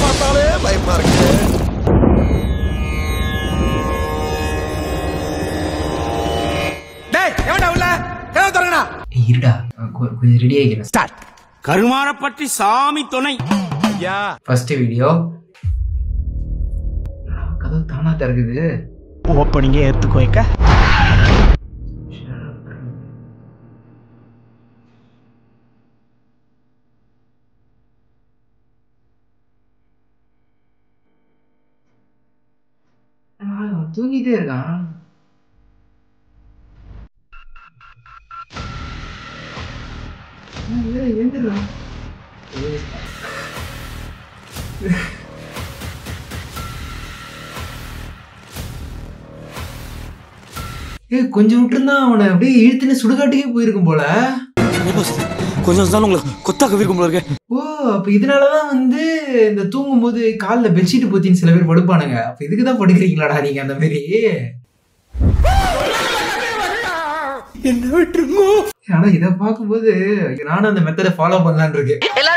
பார்த்தாலே பயமா இருக்கு டேய் எவன்டா உள்ள கதவு திறங்கடா ஏய், இருடா கொ- கொஞ்சம் ரெடி ஆகிக்கிறேன் ஸ்டார்ட் கருமாரப்பட்டி சாமி துணை ஐயா ஃபர்ஸ்ட் வீடியோ கதவு தானா திறக்குது ஓப்பனிங்க ஏத்துக்கோய்க்க ஆ, அவன் தூங்கிட்டே இருக்கான் ஆ, ஏய், எழுந்திருடா. ஏய். ஏய் கொஞ்சம் விட்டுருந்தா அவனை அப்படியே இழுத்துன்னு சுடுகாட்டுக்கே போயிருக்கும் போல கொஞ்சம் தான் உங்களை கொத்தாக்க விருக்கும் போல இருக்கு ஓ அப்ப இதனாலதான் வந்து இந்த தூங்கும்போது கால்ல பெட்ஷீட் போத்தின்னு சில பேர் படுப்பானுங்க அப்ப இதுக்கு தான் படுக்கிறீங்களாடா நீங்க அந்த மாதிரி என்ன விட்டுருங்க ஆனா இத பாக்கும்போது நானும் அந்த மெத்தடை ஃபாலோ பண்ணலான்னு இருக்கேன்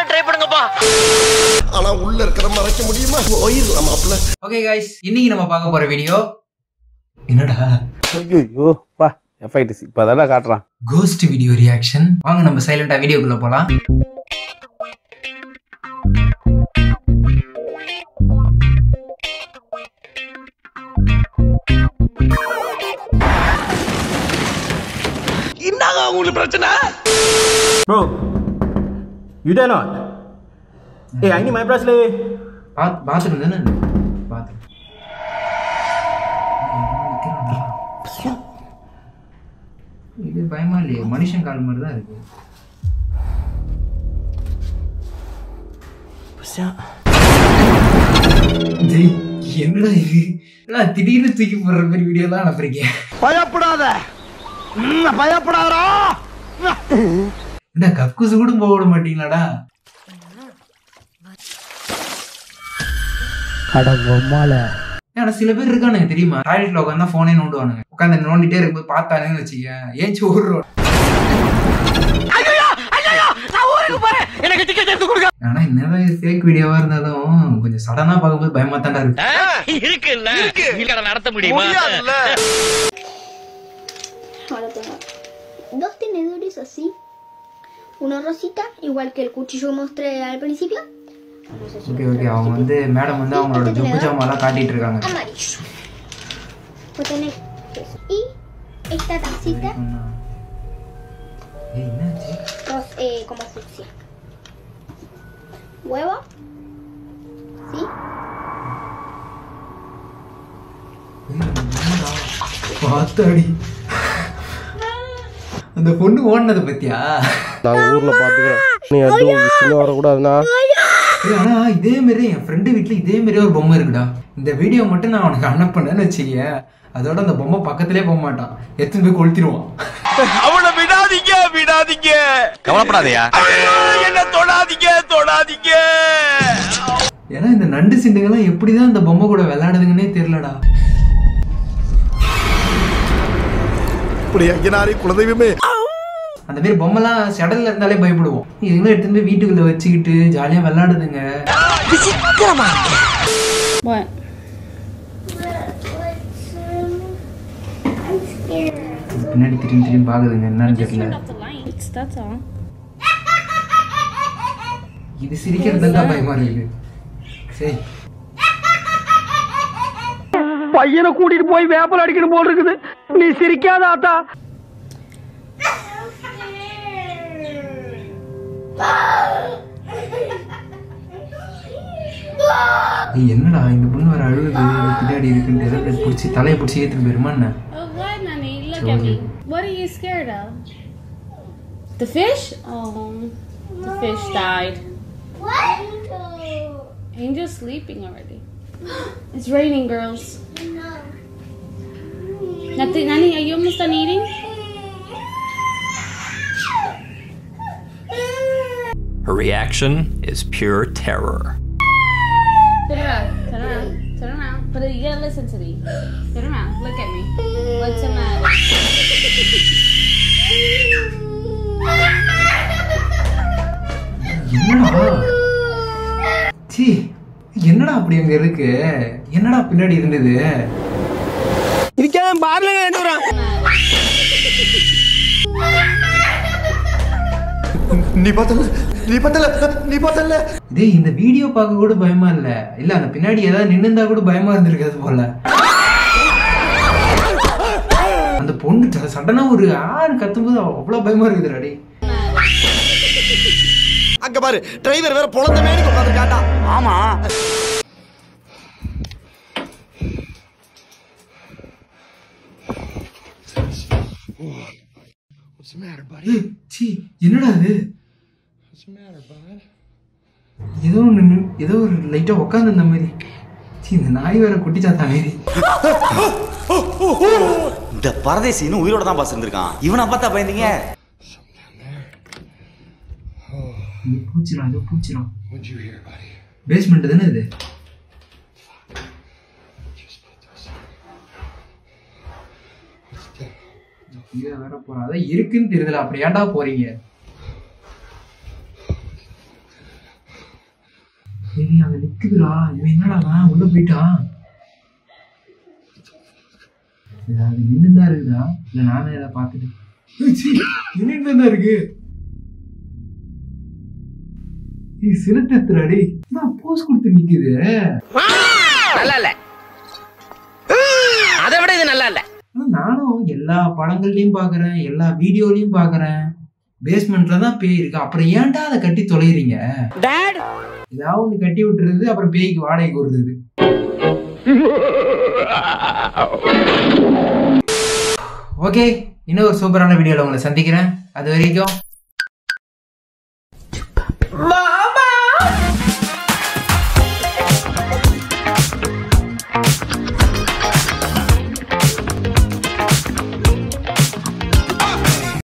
ஆனா உள்ள இருக்கிற மறைக்க முடியுமா போயிடலாம் மாப்பிள்ள ஓகே கைஸ் இன்னைக்கு நம்ம பார்க்க போற வீடியோ என்னடா ஐயோ பா எஃப்ஐடிசி இப்போ அதான் காட்டுறான் கோஸ்ட் வீடியோ ரியாக்ஷன் வாங்க நம்ம சைலண்டா வீடியோக்குள்ள போலாம் என்னங்க உங்களுக்கு பிரச்சனை ப்ரோ யூ டே நாட் ஏய் I need my bracelet bath bathroom தானே பாத்ரூம் இது பயமா இல்லையே மனுஷன் கால் மாதிரி தான் இருக்கு டேய், என்னடா இது என்னடா திடீர்னு தூக்கி போடுற மாதிரி வீடியோ தான் அனுப்புறீங்க பயப்படாத பயப்படாதா என்ன கக்கூசு கூட போக விட மாட்டீங்களாடா ஆனா சில பேர் இருக்கானுங்க தெரியுமா டாய்லெட்ல உட்காந்தா போனே நோண்டுவானுங்க உட்காந்து நோண்டிட்டே இருக்கும்போது பார்த்தானுங்கன்னு வச்சுக்க ஏன்ச்சு ஓடுறோம் ஆனா என்னதான் இது ஃபேக் வீடியோவா இருந்தாலும் கொஞ்சம் சடனா பார்க்கும்போது பயமா தாண்டா இருக்கு Ahora tengo dos tenedores así. Uno rosita, igual que el cuchillo que mostré al principio. No sé si okay okay அவங்க வந்து மேடம் வந்து அவங்களோட ஜொப்பு ஜாமான்லாம் காட்டிட்டு இருக்காங்க amarillo. Voy a tener eso. Y esta tacita, ஏய், என்னாச்சு dos, eh, como fucsia. Huevo. ¿Sí? பார்த்தாடி அந்த பொண்ணு ஓடினது பத்தியா நாங்கள் ஊரில் பார்த்துக்கிறோம் நீ எதுவும் விஷயம் வரக்கூடாதுண்ணா ஏய், ஆனா இதே மாதிரி என் ஃப்ரெண்டு வீட்ல இதே மாதிரி ஒரு பொம்மை இருக்குடா இந்த வீடியோ மட்டும் நான் அவனுக்கு அனுப்பினேன்னு வச்சுக்க அதோட அந்த பொம்மை பக்கத்திலே போக மாட்டான் எடுத்துன்னு போய் கொளுத்திடுவான் அவளை விடாதீங்க விடாதீங்க கவலைப்படாதயா என்ன தொடாதீங்க தொடாதீங்க ஏன்னா இந்த நண்டு சிண்டுங்கெல்லாம் எப்படிதான் இந்த பொம்மை கூட விளையாடுதுங்கன்னே தெரியலடா இப்படி ஐயனாரே குலதெய்வமே அந்த மாதிரி பொம்மைலாம் செடல்ல இருந்தாலே பயப்படுவோம் இதுங்களும் எடுத்துன்னு போய் வீட்டுக்குள்ள வச்சுக்கிட்டு ஜாலியா விளையாடுதுங்க What? பின்னாடி திரும்பி திரும்பி பாக்குதுங்க என்னன்னு தெரியல the lights, that's all. இது சிரிக்கிறது தான் பயமா இருக்கு சரி பையனை கூட்டிட்டு போய் வேப்பல் அடிக்கணும் போல் இருக்குது நீ சிரிக்காத ஆத்தா ஏய், என்னடா இந்த பொண்ணு வர அழுகுது இது பின்னாடி இருக்குன்ட்டு எதாவது பிடிச்சி தலையை பிடிச்சி ஏத்துட்டு போயிருமா என்ன Oh, what, Nani? Look at me. What are you scared of? The fish? Oh, the fish died. What? Angel's sleeping already. It's raining, girls. Nothing, Nani, are you almost done eating? Her reaction is pure terror. Turn around, turn around, turn around. But you gotta listen to me. Turn around, look at me. What's the matter? என்னடா சி என்னடா அப்படி அங்க இருக்கு என்னடா பின்னாடி இருந்தது இதுக்கே பார்ல என்ன வரும் நீ பார்த்தல நீ பார்த்தல நீ பார்த்தல டேய் இந்த வீடியோ பார்க்க கூட பயமா இல்ல இல்ல அந்த பின்னாடி ஏதாவது நின்னுந்தா கூட பயமா இருந்திருக்காது போல அந்த பொண்ணு சடனா ஒரு ஆறு கத்தும்போது அவ்வளவு பயமா இருக்குதுடா டேய் அங்க பாரு டிரைவர் வேற பொழந்த மேடி உட்காந்து காட்டா ஆமா ஏய், சீ என்னடா அது ஏதோ ஒன்று ஏதோ ஒரு லைட்டா உட்காந்து இந்த மாதிரி சீ இந்த நாய் வேற குட்டிச்சாத்தா மாரி இந்த பரதேசி இன்னும் உயிரோட தான் பாஸ் இருந்திருக்கான் இவனை பார்த்தா பயந்தீங்க இது பூச்சிடும் இது பூச்சிடும் பேஸ்மெண்ட் தானே இது இங்க வேற போறோம் அதான் இருக்குன்னு தெரியல அப்படி ஏன்டா போறீங்க சரி அங்க நிக்குதுடா இவன் என்னடா அவன் உள்ள போயிட்டான் இது அது நின்னுதான் இருக்குதா இல்ல நானே ஏதாவது பார்த்துட்டு நின்னுட்டு தான் இருக்கு ஏய், சிலுத்தத்துறாடி நான் போஸ் கொடுத்து நிக்குது நல்லா இல்ல அதை விட இது நல்லா இல்ல ஆனா நானும் எல்லா படங்கள்லயும் பாக்குறேன் எல்லா வீடியோலயும் பாக்குறேன் பேஸ்மெண்ட்ல தான் பேய் இருக்கு அப்புறம் ஏன்டா அதை கட்டி தொலைறீங்க டாட் ஏதாவது ஒண்ணு கட்டி விட்டுறது அப்புறம் பேய்க்கு வாடகைக்கு வருது ஓகே இன்னும் ஒரு சூப்பரான வீடியோல உங்களை சந்திக்கிறேன் அது வரைக்கும் பா